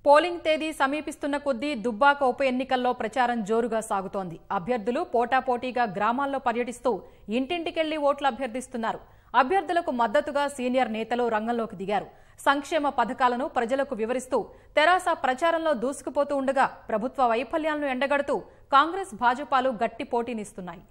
polling తేదీ సమీపిస్తున్న కొద్దీ దుబ్బాక ఉప ఎన్నికల్లో ప్రచారం జోరుగా సాగుతోంది అభ్యర్థులు పోటాపోటీగా గ్రామాల్లో పర్యటిస్తూ ఇంటింటికెళ్లి ఓట్లు అభ్యర్థిస్తున్నారు అభ్యర్థులకు మద్దతుగా సీనియర్ నేతలు రంగంలోకి దిగారు సంక్షేమ పథకాలను ప్రజలకు వివరిస్తూ తెరాస ప్రచారంలో దూసుకుపోతూ ఉండగా ప్రభుత్వ వైఫల్యాలను ఎండగడుతూ కాంగ్రెస్ భాజపాలు గట్టి పోటీనిస్తున్నాయి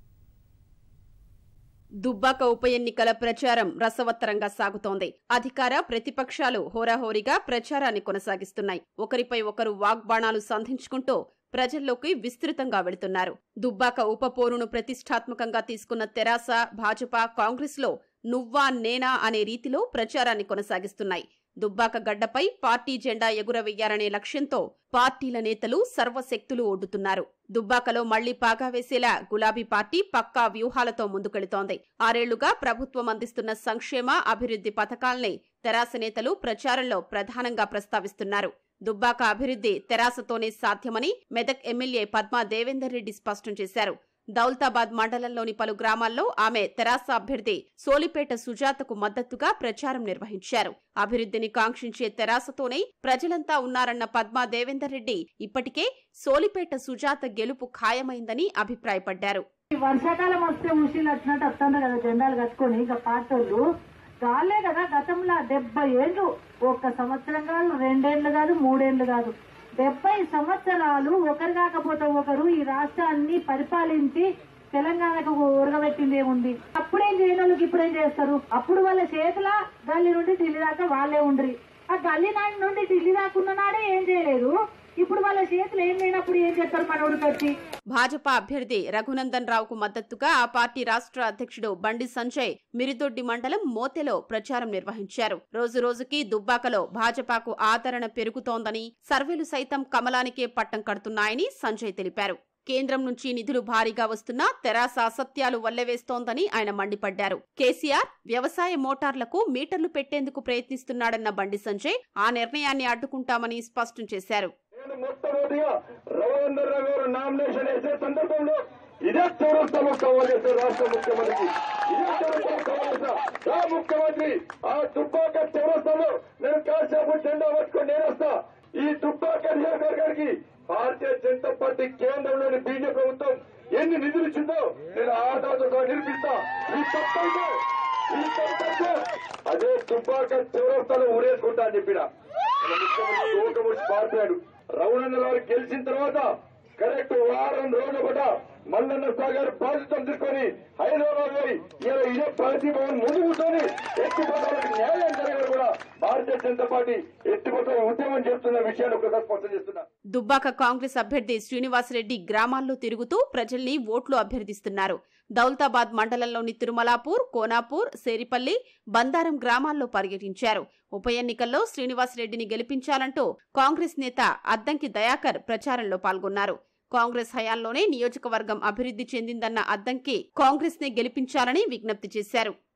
దుబ్బాక ఉప ఎన్నికల ప్రచారం రసవత్తరంగా సాగుతోంది అధికార ప్రతిపక్షాలు హోరాహోరీగా ప్రచారాన్ని కొనసాగిస్తున్నాయి ఒకరిపై ఒకరు వాగ్బాణాలు సంధించుకుంటూ ప్రజల్లోకి విస్తృతంగా వెళుతున్నారు దుబ్బాక ఉప పోరును ప్రతిష్టాత్మకంగా తీసుకున్న తెరాస భాజపా కాంగ్రెస్లో నువ్వా నేనా అనే రీతిలో ప్రచారాన్ని కొనసాగిస్తున్నాయి దుబ్బాక గడ్డపై పార్టీ జెండా ఎగురవేయాలనే లక్ష్యంతో పార్టీల నేతలు సర్వశక్తులు ఒడ్డుతున్నారు దుబ్బాకలో మళ్లీ పాగా వేసేలా గులాబీ పార్టీ పక్కా వ్యూహాలతో ముందుకెళుతోంది ఆరేళ్లుగా ప్రభుత్వం అందిస్తున్న సంక్షేమ అభివృద్ధి పథకాల్ని తెరాస నేతలు ప్రచారంలో ప్రధానంగా ప్రస్తావిస్తున్నారు దుబ్బాక అభివృద్ధి తెరాసతోనే సాధ్యమని మెదక్ ఎమ్మెల్యే పద్మా దేవేందర్ రెడ్డి స్పష్టం చేశారు దౌలతాబాద్ మండలంలోని పలు గ్రామాల్లో ఆమె తెరాస అభ్యర్థి సోలిపేట సుజాతకు మద్దతుగా ప్రచారం నిర్వహించారు అభివృద్ధిని కాంక్షించే తెరాసతోనే ప్రజలంతా ఉన్నారన్న పద్మా దేవేందర్ రెడ్డి ఇప్పటికే సోలిపేట సుజాత గెలుపు ఖాయమైందని అభిప్రాయపడ్డారు ఈ వర్షాకాలం వస్తే ఉషీలు వచ్చినట్టు వస్తుంది కదా జెండాలు కట్టుకొని ఇక పాటోళ్ళు గాలే కదా గతంలో డెబ్బై ఏళ్ళు ఒక్క సంవత్సరం కాదు రెండేళ్లు కాదు మూడేళ్లు కాదు డెబ్బై సంవత్సరాలు ఒకరు కాకపోతే ఒకరు ఈ రాష్ట్రాన్ని పరిపాలించి తెలంగాణకు ఉరగబెట్టింది ఏముంది అప్పుడేం చేయని వాళ్ళకి ఇప్పుడేం చేస్తారు అప్పుడు వాళ్ళ చేతుల గల్లీ నుండి ఢిల్లీ దాకా వాళ్ళే ఉండ్రి ఆ గల్లీ నాటి నుండి ఢిల్లీ దాకా ఉన్న నాడే ఏం చేయలేదు ఇప్పుడు వాళ్ళ చేతులు ఏం లేనప్పుడు ఏం చేస్తారు మనోడికి వచ్చి భాజపా అభ్యర్థి రఘునందన్ రావుకు మద్దతుగా ఆ పార్టీ రాష్ట్ర అధ్యక్షుడు బండి సంజయ్ మిరిదొడ్డి మండలం మోతెలో ప్రచారం నిర్వహించారు రోజు రోజుకి దుబ్బాకలో భాజపాకు ఆదరణ పెరుగుతోందని సర్వేలు సైతం కమలానికే పట్టం కడుతున్నాయని సంజయ్ తెలిపారు కేంద్రం నుంచి నిధులు భారీగా వస్తున్నా తెరాస అసత్యాలు వల్లెవేస్తోందని ఆయన మండిపడ్డారు కేసీఆర్ వ్యవసాయ మోటార్లకు మీటర్లు పెట్టేందుకు ప్రయత్నిస్తున్నాడన్న బండి సంజయ్ ఆ నిర్ణయాన్ని అడ్డుకుంటామని స్పష్టం చేశారు నేను మొట్టమొదటిగా రఘువందర్ రావు గారు నామినేషన్ వేసే సందర్భంలో ఇదే చౌరస్తాలో కవర్ చేశారు రాష్ట్ర ముఖ్యమంత్రికి ఇదే చౌరస్తాలో కవర్ చేశా ఆ ముఖ్యమంత్రి ఆ దుబ్బాక చౌరస్తాలో నేను కాసేపు జెండా పట్టుకొని నేను వస్తా ఈ దుబ్బాక నియోజకవర్గానికి భారతీయ జనతా పార్టీ కేంద్రంలోని బీజేపీ ప్రభుత్వం ఎన్ని నిధులు ఇచ్చిందో నేను ఆధారతో సహా నిరూపిస్తా ఈ తప్పైతే ఈ తప్పైతే అదే దుబ్బాక చౌరస్తాలో ఊరేసుకుంటా అని చెప్పిన ముఖ్యమంత్రి లోకముడిచి పారిపోయాడు రౌనన్న గారు గెలిచిన తర్వాత కరెక్ట్ వారం రోజుల పట మల్లన్న సాగర్ బాధ్యతలు తీసుకొని హైదరాబాద్ పోయి ఇలా ఇదే ప్రగతి భవన్ ముందు కూర్చొని ఎత్తిపోతాలకు న్యాయం జరగాలి కూడా భారతీయ జనతా పార్టీ ఎత్తిపోతా ఉద్యమం చేస్తున్న విషయాన్ని ఒకసారి స్పష్టం చేస్తున్నా దుబ్బాక కాంగ్రెస్ అభ్యర్థి శ్రీనివాసరెడ్డి గ్రామాల్లో తిరుగుతూ ప్రజల్ని ఓట్లు అభ్యర్థిస్తున్నారు దౌలతాబాద్ మండలంలోని తిరుమలాపూర్ కోనాపూర్ సేరిపల్లి బందారం గ్రామాల్లో పర్యటించారు ఉప ఎన్నికల్లో శ్రీనివాసరెడ్డిని గెలిపించాలంటూ కాంగ్రెస్ నేత అద్దంకి దయాకర్ ప్రచారంలో పాల్గొన్నారు కాంగ్రెస్ హయాంలోనే నియోజకవర్గం అభివృద్ధి చెందిందన్న అద్దంకి కాంగ్రెస్ నే గెలిపించాలని విజ్ఞప్తి చేశారు